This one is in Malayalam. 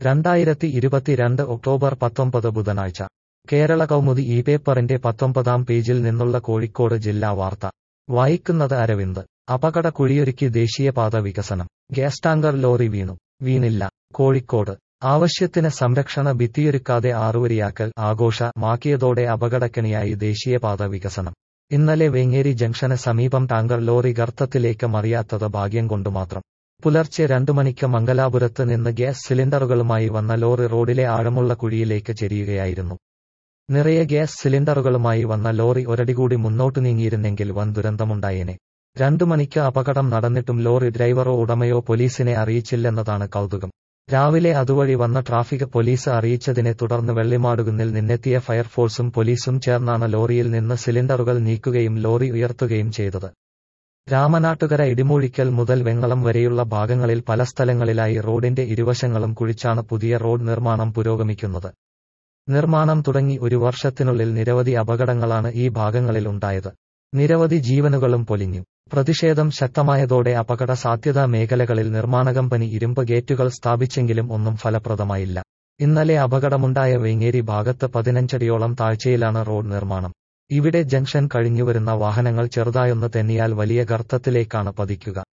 രണ്ടായിരത്തി ഇരുപത്തിരണ്ട് ഒക്ടോബർ പത്തൊമ്പത് ബുധനാഴ്ച കേരള കൗമുദി ഈ പേപ്പറിന്റെ പത്തൊമ്പതാം പേജിൽ നിന്നുള്ള കോഴിക്കോട് ജില്ലാ വാർത്ത വായിക്കുന്നത് അരവിന്ദ് അപകട കുഴിയൊരുക്കി ദേശീയപാത വികസനം ഗ്യാസ് ടാങ്കർ ലോറി വീണു വീണില്ല കോഴിക്കോട് ആവശ്യത്തിന് സംരക്ഷണ ഭിത്തിയൊരുക്കാതെ ആറുവരിയാക്കൽ ആഘോഷ മാക്കിയതോടെ അപകടക്കണിയായി ദേശീയപാത വികസനം ഇന്നലെ വേങ്ങേരി ജംഗ്ഷന് സമീപം ടാങ്കർ ലോറി ഗർത്തത്തിലേക്ക് മറിയാത്തത് ഭാഗ്യം കൊണ്ടുമാത്രം പുലർച്ചെ രണ്ടു മണിക്ക് മംഗലാപുരത്ത് നിന്ന് ഗ്യാസ് സിലിണ്ടറുകളുമായി വന്ന ലോറി റോഡിലെ ആഴമുള്ള കുഴിയിലേക്ക് ചെരിയുകയായിരുന്നു നിറയെ ഗ്യാസ് സിലിണ്ടറുകളുമായി വന്ന ലോറി ഒരടി കൂടി മുന്നോട്ടു നീങ്ങിയിരുന്നെങ്കിൽ വൻ ദുരന്തമുണ്ടായേനെ രണ്ടു മണിക്ക് അപകടം നടന്നിട്ടും ലോറി ഡ്രൈവറോ ഉടമയോ പോലീസിനെ അറിയിച്ചില്ലെന്നതാണ് കൗതുകം രാവിലെ അതുവഴി വന്ന ട്രാഫിക് പോലീസ് അറിയിച്ചതിനെ തുടർന്ന് വെള്ളിമാടുകുന്നിൽ നിന്നെത്തിയ ഫയർഫോഴ്സും പോലീസും ചേർന്നാണ് ലോറിയിൽ നിന്ന് സിലിണ്ടറുകൾ നീക്കുകയും ലോറി ഉയർത്തുകയും ചെയ്തത് രാമനാട്ടുകര ഇടിമൂഴിക്കൽ മുതൽ വെങ്ങളം വരെയുള്ള ഭാഗങ്ങളിൽ പല സ്ഥലങ്ങളിലായി റോഡിന്റെ ഇരുവശങ്ങളും കുഴിച്ചാണ് പുതിയ റോഡ് നിർമ്മാണം പുരോഗമിക്കുന്നത് നിർമ്മാണം തുടങ്ങി ഒരു വർഷത്തിനുള്ളിൽ നിരവധി അപകടങ്ങളാണ് ഈ ഭാഗങ്ങളിൽ ഉണ്ടായത് നിരവധി ജീവനുകളും പൊലിഞ്ഞു പ്രതിഷേധം ശക്തമായതോടെ അപകട സാധ്യതാ മേഖലകളിൽ നിർമ്മാണ കമ്പനി ഇരുമ്പ് ഗേറ്റുകൾ സ്ഥാപിച്ചെങ്കിലും ഒന്നും ഫലപ്രദമായില്ല ഇന്നലെ അപകടമുണ്ടായ വേങ്ങേരി ഭാഗത്ത് പതിനഞ്ചടിയോളം താഴ്ചയിലാണ് റോഡ് നിർമ്മാണം ഇവിടെ ജംഗ്ഷൻ കഴിഞ്ഞുവരുന്ന വാഹനങ്ങൾ ചെറുതായൊന്ന് തെന്നിയാൽ വലിയ ഗർത്തത്തിലേക്കാണ് പതിക്കുക